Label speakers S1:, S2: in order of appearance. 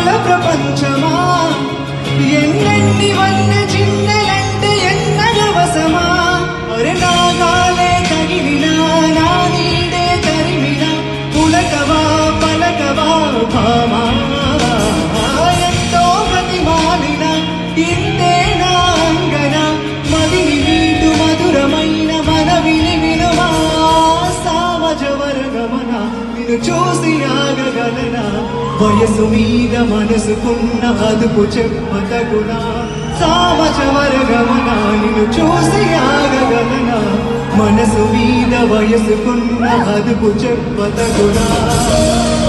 S1: రంగుల ప్రపంచమా ఎన్నెన్ని వన్న చిన్నలంటే ఎన్నగవసమా అరే నాగాలే తగిలినా నా నీడే తరిమినా పులకవా పలకవా భామా ఎంతో ప్రతిమాలిన ఇంతే నా అంగన మదిని నీటు మధురమైన మనవిని వినుమా సామజవర గమన నిన్ను చూసి ఆగగలనా వయసు మీద మనసుకున్న అదుపు చెప్పతగునా సామజవర గమన నిన్ను చూసి ఆగగలనా మనసు మీద వయసుకున్న అదుపు చెప్పతగునా